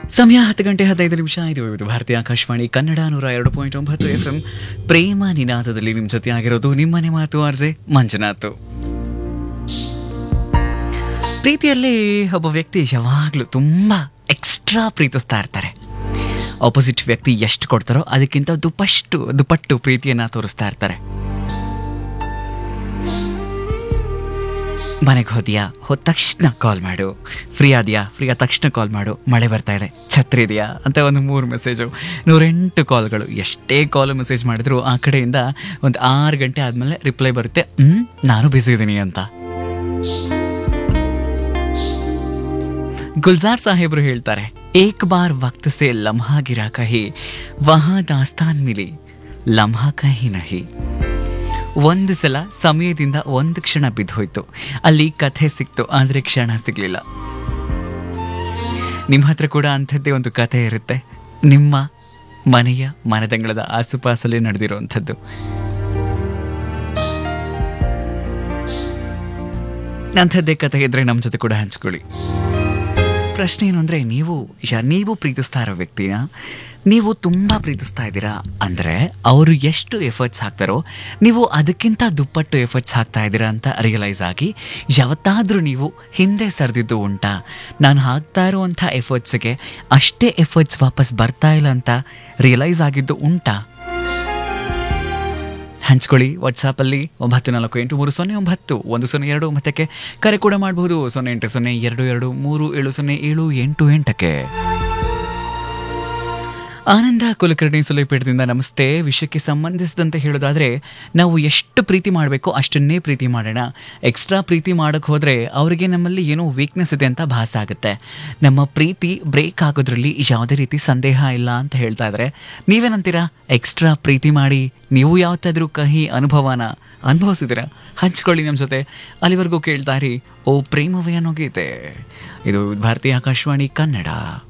ಸಮಯ ಹತ್ತು ಗಂಟೆ ಹದಿನೈದು ನಿಮಿಷ ಇದು ಇದು ಭಾರತೀಯ ಆಕಾಶವಾಣಿ ಕನ್ನಡ ನೂರ ಎರಡು ಪಾಯಿಂಟ್ ಒಂಬತ್ತು ಎಫ್ ಎಂ ಪ್ರೇಮ ನಿನಾದದಲ್ಲಿ ನಿಮ್ಮ ಜೊತೆ ಆಗಿರೋದು ನಿಮ್ಮನೆ ಮಾತು ಆರ್ಜೆ ಮಂಜುನಾಥ್ ಪ್ರೀತಿಯಲ್ಲಿ ಒಬ್ಬ ವ್ಯಕ್ತಿ ಯಾವಾಗಲೂ ತುಂಬ ಎಕ್ಸ್ಟ್ರಾ ಪ್ರೀತಿಸ್ತಾ ಇರ್ತಾರೆ ಆಪೋಸಿಟ್ ವ್ಯಕ್ತಿ ಎಷ್ಟು ಕೊಡ್ತಾರೋ ಅದಕ್ಕಿಂತ ದುಪ್ಪಷ್ಟು ದುಪ್ಪಟ್ಟು ಪ್ರೀತಿಯನ್ನ ತೋರಿಸ್ತಾ ಇರ್ತಾರೆ ಮನೆಗೆ ಹೋದ್ಯಾ ಹೋದ ತಕ್ಷಣ ಕಾಲ್ ಮಾಡು ಫ್ರೀ ಆದ್ಯಾ ಫ್ರೀ ಆದ ತಕ್ಷಣ ಕಾಲ್ ಮಾಡು ಮಳೆ ಬರ್ತಾ ಇದೆ ಛತ್ರಿ ಇದೆಯಾ ಅಂತ ಒಂದು ಮೂರು ಮೆಸೇಜು ನೂರೆಂಟು ಕಾಲ್ಗಳು ಎಷ್ಟೇ ಕಾಲ್ ಮೆಸೇಜ್ ಮಾಡಿದ್ರು ಆ ಕಡೆಯಿಂದ ಒಂದು ಆರು ಗಂಟೆ ಆದಮೇಲೆ ರಿಪ್ಲೈ ಬರುತ್ತೆ ಹ್ಞೂ ನಾನು ಬಿಸಿ ಇದ್ದೀನಿ ಅಂತ ಗುಲ್ಜಾರ್ ಸಾಹೇಬ್ರು ಹೇಳ್ತಾರೆ ಏಕ್ ಬಾರ್ ವಕ್ತ್ ಸೆ ಲಮ್ಹಾ ಗಿರಾ ಕಹಿ ವಹಾ ದಾಸ್ತಾನ್ ಮಿಲಿ ಲಮ್ಹಾ ಕಹಿ ನಹಿ ಒಂದು ಸಲ ಸಮಯದಿಂದ ಒಂದು ಕ್ಷಣ ಬಿದ್ದೋಯ್ತು ಅಲ್ಲಿ ಕಥೆ ಸಿಕ್ತು ಆದ್ರೆ ಕ್ಷಣ ಸಿಗ್ಲಿಲ್ಲ ನಿಮ್ಮ ಹತ್ರ ಕೂಡ ಅಂಥದ್ದೇ ಒಂದು ಕಥೆ ಇರುತ್ತೆ ನಿಮ್ಮ ಮನೆಯ ಮನದಂಗಳದ ಆಸುಪಾಸಲ್ಲಿ ನಡೆದಿರುವಂಥದ್ದು ಅಂಥದ್ದೇ ಕಥೆ ಇದ್ರೆ ನಮ್ಮ ಜೊತೆ ಕೂಡ ಹಂಚ್ಕೊಳ್ಳಿ ಪ್ರಶ್ನೆ ಏನು ಅಂದರೆ ನೀವು ಯ- ನೀವು ಪ್ರೀತಿಸ್ತಾ ಇರೋ ವ್ಯಕ್ತಿನ ನೀವು ತುಂಬ ಪ್ರೀತಿಸ್ತಾ ಇದ್ದೀರಾ ಅಂದರೆ ಅವರು ಎಷ್ಟು ಎಫರ್ಟ್ಸ್ ಹಾಕ್ತಾರೋ ನೀವು ಅದಕ್ಕಿಂತ ದುಪ್ಪಟ್ಟು ಎಫರ್ಟ್ಸ್ ಹಾಕ್ತಾ ಇದ್ದೀರಾ ಅಂತ ರಿಯಲೈಸ್ ಆಗಿ ಯಾವತ್ತಾದರೂ ನೀವು ಹಿಂದೆ ಸರಿದಿದ್ದು ಉಂಟಾ ನಾನು ಹಾಕ್ತಾ ಇರುವಂಥ ಎಫರ್ಟ್ಸ್ಗೆ ಅಷ್ಟೇ ಎಫರ್ಟ್ಸ್ ವಾಪಸ್ ಬರ್ತಾ ಇಲ್ಲ ಅಂತ ರಿಯಲೈಸ್ ಆಗಿದ್ದು ಉಂಟಾ ಹಂಚ್ಕೊಳ್ಳಿ ವಾಟ್ಸಾಪಲ್ಲಿ ಒಂಬತ್ತು ನಾಲ್ಕು ಎಂಟು ಮೂರು ಸೊನ್ನೆ ಒಂಬತ್ತು ಒಂದು ಸೊನ್ನೆ ಎರಡು ಒಂಬತ್ತಕ್ಕೆ ಕರೆ ಕೂಡ ಮಾಡಬಹುದು ಸೊನ್ನೆ ಎಂಟು ಸೊನ್ನೆ ಎರಡು ಎರಡು ಮೂರು ಏಳು ಸೊನ್ನೆ ಏಳು ಎಂಟು ಎಂಟಕ್ಕೆ ಆನಂದ ಕುಲಕರ್ಣಿ ಸುಲೇಪೇಟದಿಂದ ನಮಸ್ತೆ ವಿಷಯಕ್ಕೆ ಸಂಬಂಧಿಸಿದಂತೆ ಹೇಳೋದಾದ್ರೆ ನಾವು ಎಷ್ಟು ಪ್ರೀತಿ ಮಾಡಬೇಕೋ ಅಷ್ಟನ್ನೇ ಪ್ರೀತಿ ಮಾಡೋಣ ಎಕ್ಸ್ಟ್ರಾ ಪ್ರೀತಿ ಮಾಡೋಕೆ ಹೋದ್ರೆ ಅವರಿಗೆ ನಮ್ಮಲ್ಲಿ ಏನೋ ವೀಕ್ನೆಸ್ ಇದೆ ಅಂತ ಭಾಸ ಆಗುತ್ತೆ ನಮ್ಮ ಪ್ರೀತಿ ಬ್ರೇಕ್ ಆಗೋದ್ರಲ್ಲಿ ಯಾವುದೇ ರೀತಿ ಸಂದೇಹ ಇಲ್ಲ ಅಂತ ಹೇಳ್ತಾ ಇದ್ದಾರೆ ನೀವೇನಂತೀರಾ ಎಕ್ಸ್ಟ್ರಾ ಪ್ರೀತಿ ಮಾಡಿ ನೀವು ಯಾವತ್ತಾದ್ರೂ ಕಹಿ ಅನುಭವನ ಅನುಭವಿಸಿದಿರಾ ಹಂಚ್ಕೊಳ್ಳಿ ನಮ್ಮ ಜೊತೆ ಅಲ್ಲಿವರೆಗೂ ಕೇಳ್ತಾರಿ ಓ ಪ್ರೇಮವೇ ಅನ್ನೋ ಗೀತೆ ಇದು ಭಾರತೀಯ ಆಕಾಶವಾಣಿ ಕನ್ನಡ